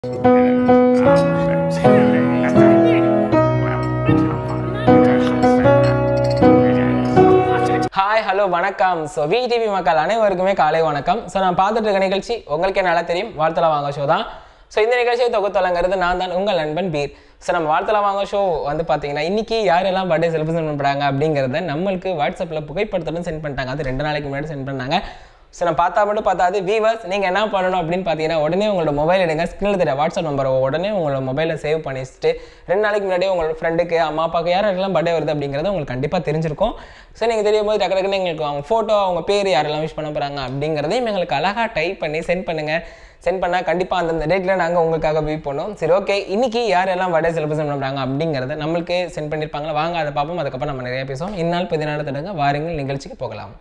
hi hello வணக்கம் so VTV மக்கள் அனைவருக்குமே காலை வணக்கம் ஸோ நான் பார்த்துட்டு இருக்க நிகழ்ச்சி உங்களுக்கே நல்லா தெரியும் வாழ்த்தல வாங்க ஷோ தான் ஸோ இந்த நிகழ்ச்சியை தொகுத்தலங்கிறது நான் தான் உங்கள் நண்பன் பீர் ஸோ நம்ம வாழ்த்தல வாங்க ஷோ வந்து பார்த்தீங்கன்னா இன்னைக்கு யாரெல்லாம் பர்த்டே செலிப்ரேஷன் பண்ணுறாங்க அப்படிங்கிறத நம்மளுக்கு வாட்ஸ்அப்பில் புகைப்படத்துடன் சென்ட் பண்ணிட்டாங்க அது ரெண்டு நாளைக்கு முன்னாடி சென்ட் பண்ணாங்க ஸோ நான் பார்த்தா மட்டும் பார்த்தாது வீவர்ஸ் நீங்கள் என்ன பண்ணணும் அப்படின்னு பார்த்தீங்கன்னா உடனே உங்களோட மொபைல் எடுங்க ஸ்க்ரீனில் தெரிய வாட்ஸ்அப் நம்பரை உடனே உங்களோட மொபைலில் சேவ் பண்ணி வச்சுட்டு ரெண்டு நாளைக்கு முன்னாடியே உங்களோட ஃப்ரெண்டுக்கு அம்மா அப்பாவுக்கு யாரெல்லாம் பர்த்டே வருது அப்படிங்கிறது உங்களுக்கு கண்டிப்பாக தெரிஞ்சிருக்கும் ஸோ நீங்கள் தெரியும் போது டக்கு டக்குன்னு எங்களுக்கு அவங்க ஃபோட்டோ அவங்க பேர் யாரெல்லாம் விஷ் பண்ண போகிறாங்க அப்படிங்கிறதையும் எங்களுக்கு அழகாக டைப் பண்ணி சென்ட் பண்ணுங்கள் சென்ட் பண்ணால் கண்டிப்பாக அந்தந்த டேட்டில் நாங்கள் உங்களுக்காக வெயிட் பண்ணுவோம் சரி ஓகே இன்னைக்கு யாரெல்லாம் பர்த்டே செலிப்ரேஷன் பண்ணுறாங்க அப்படிங்கிறத நம்மளுக்கு சென்ட் பண்ணியிருப்பாங்களா வாங்க அதை பார்ப்போம் அதுக்கப்புறம் நம்ம நிறைய பேசுவோம் இந்நாள் பதினாலு தடங்க வாருங்கள் நிகழ்ச்சிக்கு போகலாம்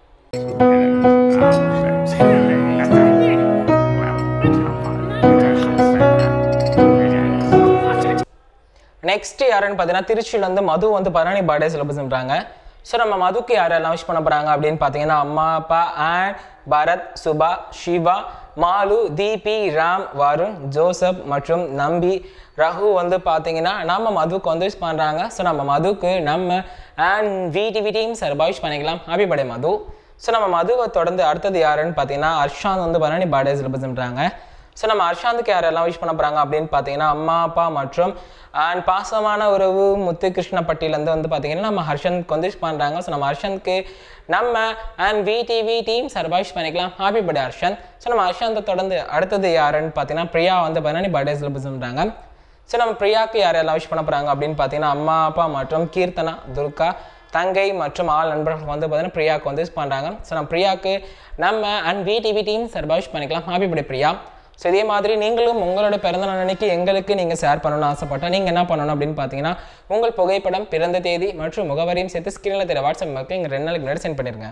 நெக்ஸ்ட் யாருன்னு பார்த்தீங்கன்னா திருச்சியில் வந்து மது வந்து பரணி பர்த்டே செலிப்ரேட் பண்ணுறாங்க ஸோ நம்ம மதுக்கு யாரெல்லாம் விஷ் பண்ண போகிறாங்க அப்படின்னு பார்த்தீங்கன்னா அம்மா அப்பா ஆன் பரத் சுபா சிவா மாலு தீபி ராம் வருண் ஜோசப் மற்றும் நம்பி ரகு வந்து பார்த்தீங்கன்னா நம்ம மதுக்கு வந்து விஷ் பண்ணுறாங்க ஸோ நம்ம மதுக்கு நம்ம அண்ட் விடிவி டீம் சார்பாக விஷ் பண்ணிக்கலாம் ஹாப்பி பர்த்டே மது ஸோ நம்ம மதுவை தொடர்ந்து அடுத்தது யாருன்னு பார்த்தீங்கன்னா அர்ஷாந்த் வந்து பரணி பர்த்டே செலிப்ரேட் பண்ணுறாங்க ஸோ நம்ம அர்ஷாந்துக்கு யாரெல்லாம் விஷ் பண்ண போகிறாங்க அப்படின்னு பார்த்தீங்கன்னா அம்மா அப்பா மற்றும் அண்ட் பாசமான உறவு முத்து கிருஷ்ணப்பட்டியிலேருந்து வந்து பார்த்தீங்கன்னா நம்ம ஹர்ஷந்த்க்கு வந்து விஷ் பண்ணுறாங்க ஸோ நம்ம ஹர்ஷந்த்க்கு நம்ம அண்ட் விடிவி டீம் சார்பாக விஷ் பண்ணிக்கலாம் ஹாப்பி பர்த்டே ஹர்ஷந்த் ஸோ நம்ம ஹர்ஷந்தை தொடர்ந்து அடுத்தது யாருன்னு பார்த்தீங்கன்னா பிரியா வந்து பார்த்தீங்கன்னா பர்த்டே செலிப்ரேட் பண்ணுறாங்க ஸோ நம்ம பிரியாவுக்கு யாரெல்லாம் விஷ் பண்ண போகிறாங்க அப்படின்னு பார்த்தீங்கன்னா அம்மா அப்பா மற்றும் கீர்த்தனா துர்கா தங்கை மற்றும் ஆள் நண்பர்கள் வந்து பார்த்தீங்கன்னா பிரியாவுக்கு வந்து விஷ் பண்ணுறாங்க ஸோ நம்ம பிரியாவுக்கு நம்ம அண்ட் விடிவி டீம் சார்பாக விஷ் பண்ணிக்கலாம் ஹாப்பி பர்த்டே பிரியா ஸோ இதே மாதிரி நீங்களும் உங்களோட பிறந்தநாள் அன்னைக்கு எங்களுக்கு நீங்கள் ஷேர் பண்ணணும்னு ஆசைப்பட்டால் நீங்கள் என்ன பண்ணணும் அப்படின்னு பார்த்தீங்கன்னா உங்கள் புகைப்படம் பிறந்த தேதி மற்றும் முகவரியும் சேர்த்து ஸ்க்ரீனில் தெரிய வாட்ஸ்அப் நம்பருக்கு எங்கள் ரெண்டு நாளைக்கு முன்னாடி சென்ட் பண்ணிருங்க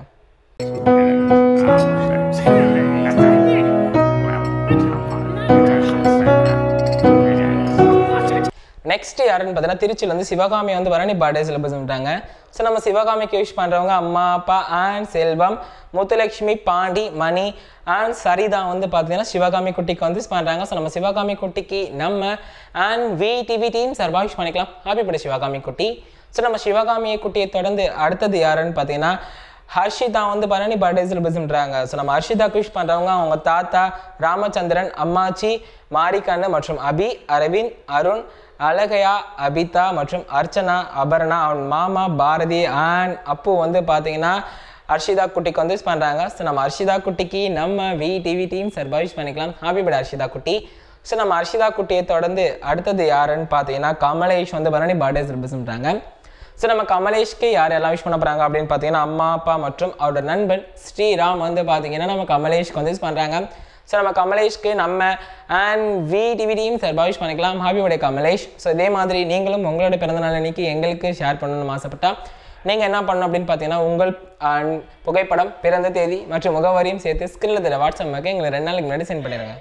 நெக்ஸ்ட் யாருன்னு பார்த்தீங்கன்னா திருச்சியில் வந்து சிவகாமி வந்து பரணி பர்த்டே செலிப்ரேட் பண்ணுறாங்க ஸோ நம்ம சிவகாமிக்கு விஷ் பண்ணுறவங்க அம்மா அப்பா அண்ட் செல்வம் முத்துலட்சுமி பாண்டி மணி அண்ட் சரிதா வந்து பார்த்தீங்கன்னா சிவகாமி குட்டிக்கு வந்து விஷ் பண்ணுறாங்க ஸோ நம்ம சிவகாமி குட்டிக்கு நம்ம அண்ட் வி டிவி டீம் சார்பாக விஷ் பண்ணிக்கலாம் ஹாப்பி பர்த்டே சிவகாமி குட்டி ஸோ நம்ம சிவகாமி குட்டியை தொடர்ந்து அடுத்தது யாருன்னு பார்த்தீங்கன்னா ஹர்ஷிதா வந்து பரணி பர்த்டே செலிப்ரேட் பண்ணுறாங்க ஸோ நம்ம ஹர்ஷிதாக்கு விஷ் பண்ணுறவங்க அவங்க தாத்தா ராமச்சந்திரன் அம்மாச்சி மாரிகண்ணு மற்றும் அபி அரவிந்த் அருண் அழகையா அபிதா மற்றும் அர்ச்சனா அபர்ணா அவன் மாமா பாரதி அண்ட் அப்பு வந்து பார்த்தீங்கன்னா ஹர்ஷிதா குட்டிக்கு வந்து விஷ் பண்ணுறாங்க ஸோ நம்ம ஹர்ஷிதா குட்டிக்கு நம்ம வி டிவி டீம் சார்பாக விஷ் பண்ணிக்கலாம் ஹாப்பி பர்த்டே ஹர்ஷிதா குட்டி ஸோ நம்ம ஹர்ஷிதா குட்டியை தொடர்ந்து அடுத்தது யாருன்னு பார்த்தீங்கன்னா கமலேஷ் வந்து பரணி பர்த்டே செலிப்ரேட் பண்ணுறாங்க ஸோ நம்ம கமலேஷ்க்கு யார் எல்லாம் விஷ் பண்ண போகிறாங்க அப்படின்னு பார்த்தீங்கன்னா அம்மா அப்பா மற்றும் அவரோட நண்பன் ஸ்ரீராம் வந்து பார்த்தீங்கன்னா நம்ம கமலேஷ்க்கு வந்து விஷ் பண்ணுறாங்க ஸோ நம்ம கமலேஷ்க்கு நம்ம அண்ட் வி டிவிடியும் சார்பாக விஷ் பண்ணிக்கலாம் ஹாப்பி பர்த்டே கமலேஷ் ஸோ இதே மாதிரி நீங்களும் உங்களோட பிறந்தநாள் அன்னைக்கு எங்களுக்கு ஷேர் பண்ணணும்னு ஆசைப்பட்டா நீங்கள் என்ன பண்ணணும் அப்படின்னு பார்த்தீங்கன்னா உங்கள் அண்ட் புகைப்படம் பிறந்த தேதி மற்றும் முகவரியும் சேர்த்து ஸ்கிரீனில் தெரிய வாட்ஸ்அப் மேக்கு எங்களை ரெண்டு நாளைக்கு முன்னாடி சென்ட் பண்ணிடுங்க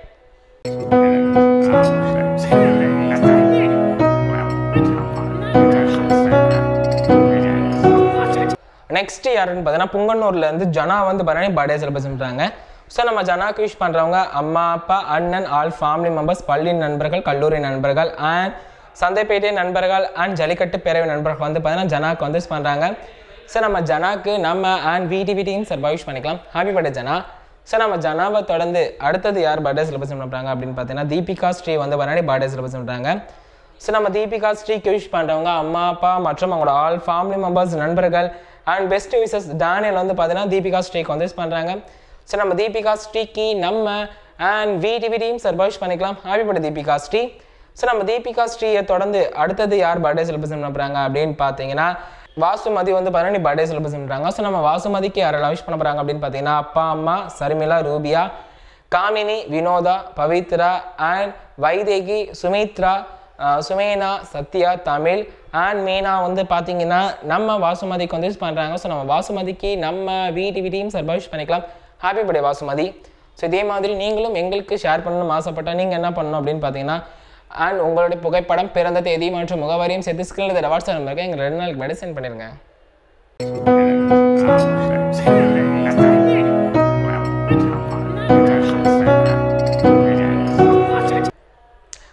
நெக்ஸ்ட் யாருன்னு பார்த்தீங்கன்னா புங்கனூர்ல இருந்து ஜனா வந்து பார்த்தீங்கன்னா பர்த்டே செலிப்ரேட் பண்ணுறாங்க ஸோ நம்ம ஜனாக்கு விஷ் பண்ணுறவங்க அம்மா அப்பா அண்ணன் ஆல் ஃபேமிலி மெம்பர்ஸ் பள்ளி நண்பர்கள் கல்லூரி நண்பர்கள் அண்ட் சந்தைப்பேட்டை நண்பர்கள் அண்ட் ஜல்லிக்கட்டு பேரவை நண்பர்கள் வந்து பார்த்தீங்கன்னா ஜனாக்கு வந்து விஷ் பண்ணுறாங்க ஸோ நம்ம ஜனாக்கு நம்ம அண்ட் விடிவி டீம் சார்பாக விஷ் பண்ணிக்கலாம் ஹாப்பி பர்த்டே ஜனா ஸோ நம்ம ஜனாவை தொடர்ந்து அடுத்தது யார் பர்த்டே செலிப்ரேட் பண்ணுறாங்க அப்படின்னு பார்த்தீங்கன்னா தீபிகா ஸ்ரீ வந்து பார்த்தீங்கன்னா பர்த்டே செலிப்ரேட் பண்ணுறாங்க ஸோ நம்ம தீபிகா ஸ்ரீக்கு விஷ் பண்ணுறவங்க அம்மா அப்பா மற்றும் அவங்களோட ஆல் ஃபேமிலி மெம்பர்ஸ் நண்பர்கள் அண்ட் பெஸ்ட் விஷஸ் டேனியல் வந்து பார்த்தீங்கன்னா தீபிகா ஸ்ரீக்கு வந்து விஷ் பண்ணுறாங்க ஸோ நம்ம தீபிகா ஸ்ரீக்கு நம்ம அண்ட் விடிவி டீம் சார்பாக விஷ் பண்ணிக்கலாம் happy birthday Deepika Sri so நம்ம தீபிகா ஸ்ரீயை தொடர்ந்து அடுத்தது யார் பர்த்டே செலிப்ரேட் பண்ணுறாங்க அப்படின்னு பார்த்தீங்கன்னா வாசுமதி வந்து பரணி பர்த்டே செலிப்ரேட் பண்ணுறாங்க ஸோ நம்ம வாசுமதிக்கு யாரெல்லாம் விஷ் பண்ண போகிறாங்க அப்படின்னு பார்த்தீங்கன்னா அப்பா அம்மா சர்மிளா ரூபியா காமினி வினோதா பவித்ரா அண்ட் வைதேகி சுமித்ரா சுமேனா சத்யா தமிழ் அண்ட் மீனா வந்து பார்த்தீங்கன்னா நம்ம வாசுமதிக்கு வந்து யூஸ் பண்ணுறாங்க ஸோ நம்ம வாசுமதிக்கு நம்ம விடிவி டீம் சார்பாக யூஸ் பண்ணிக்கலாம் ஹாப்பி பர்த்டே வாசுமதி ஸோ இதே மாதிரி நீங்களும் எங்களுக்கு ஷேர் பண்ணணும்னு ஆசைப்பட்டால் நீங்கள் என்ன பண்ணணும் அப்படின்னு பார்த்தீங்கன்னா அண்ட் உங்களுடைய புகைப்படம் பிறந்த தேதி மற்றும் முகவரியும் சேர்த்து ஸ்கிரீனில் தர வாட்ஸ்அப் நம்பருக்கு எங்கள் ரெண்டு நாளுக்கு முன்னாடி சென்ட் பண்ணிடுங்க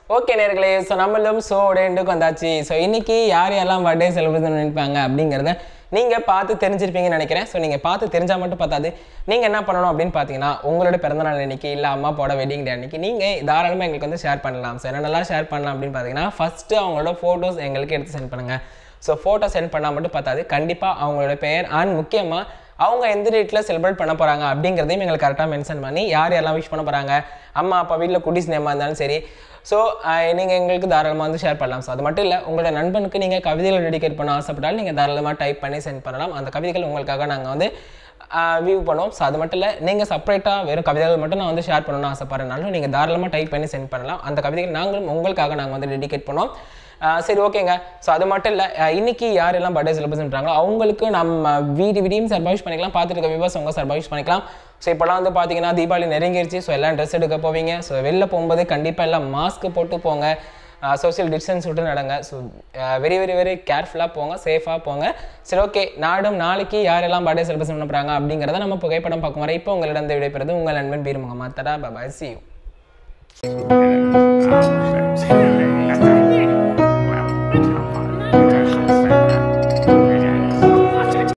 ஓகே நேர்களே ஸோ நம்மளும் ஸோ எண்டுக்கு வந்தாச்சு ஸோ இன்னைக்கு யார் யாரெல்லாம் பர்த்டே செலிப்ரேட் நினைப்பாங்க அப்படிங்கிறத நீங்கள் பார்த்து தெரிஞ்சிருப்பீங்கன்னு நினைக்கிறேன் ஸோ நீங்கள் பார்த்து தெரிஞ்சால் மட்டும் பார்த்தாது நீங்கள் என்ன பண்ணணும் அப்படின்னு பார்த்தீங்கன்னா உங்களோட பிறந்தநாள் அன்னைக்கு இல்லை அம்மா அப்பாவோட வெட்டிங் டே அன்னைக்கு நீங்கள் தாராளமாக எங்களுக்கு வந்து ஷேர் பண்ணலாம் ஸோ என்னென்னலாம் ஷேர் பண்ணலாம் அப்படின்னு பார்த்தீங்கன்னா ஃபஸ்ட்டு அவங்களோட ஃபோட்டோஸ் எங்களுக்கு எடுத்து சென்ட் பண்ணுங்கள் ஸோ ஃபோட்டோ சென்ட் பண்ணால் மட்டும் பார்த்தாது கண்டிப்பாக அவங்களோட பெயர் அண்ட் முக்கியமாக அவங்க எந்த டேட்டில் செலிப்ரேட் பண்ண போகிறாங்க அப்படிங்கிறதையும் எங்களுக்கு கரெக்டாக மென்ஷன் பண்ணி யார் யாரெல்லாம் விஷ் பண்ண போகிறாங்க அம்மா அப்பா வீட்டில் குட்டிஸ் நேமாக இருந்தாலும் சரி ஸோ நீங்கள் எங்களுக்கு தாராளமாக வந்து ஷேர் பண்ணலாம் ஸோ அது மட்டும் இல்லை உங்களோட நண்பனுக்கு நீங்கள் கவிதைகள் டெடிகேட் பண்ண ஆசைப்பட்டாலும் நீங்கள் தாராளமாக டைப் பண்ணி சென்ட் பண்ணலாம் அந்த கவிதைகள் உங்களுக்காக நாங்கள் வந்து வியூ பண்ணுவோம் ஸோ அது மட்டும் இல்லை நீங்கள் செப்பரேட்டாக வெறும் கவிதைகள் மட்டும் நான் வந்து ஷேர் பண்ணணும்னு ஆசைப்படுறனாலும் நீங்கள் தாராளமாக டைப் பண்ணி சென்ட் பண்ணலாம் அந்த கவிதைகள் நாங்களும் உங்களுக்காக நாங்கள் வந்து டெடிகேட் பண்ணுவோம் ஆஹ் சரி ஓகேங்க ஸோ அது மட்டும் இல்லை இன்னைக்கு யாரெல்லாம் பர்த்டே செலிப்ரேட் பண்ணுறாங்களோ அவங்களுக்கு நம்ம வீடு வீடியும் சர்வைஸ் பண்ணிக்கலாம் பார்த்துட்டு இருக்க விவாஸ் உங்க சர்வைஸ் பண்ணிக்கலாம் ஸோ இப்போலாம் வந்து பார்த்தீங்கன்னா தீபாவளி நெருங்கிருச்சு ஸோ எல்லாம் ட்ரெஸ் எடுக்க போவீங்க ஸோ வெளில போகும்போது கண்டிப்பாக எல்லாம் மாஸ்க் போட்டு போங்க சோஷியல் டிஸ்டன்ஸ் விட்டு நடங்க ஸோ வெரி வெரி வெரி கேர்ஃபுல்லாக போங்க சேஃபாக போங்க சரி ஓகே நாடும் நாளைக்கு யாரெல்லாம் பர்த்டே செலிப்ரேட் பண்ண போகிறாங்க அப்படிங்கிறத நம்ம புகைப்படம் பார்க்கும் வரை இப்போ உங்களிடம் விடைபெறுது உங்கள் நண்பன் பீர் முகமது தடா பாய் சி யூ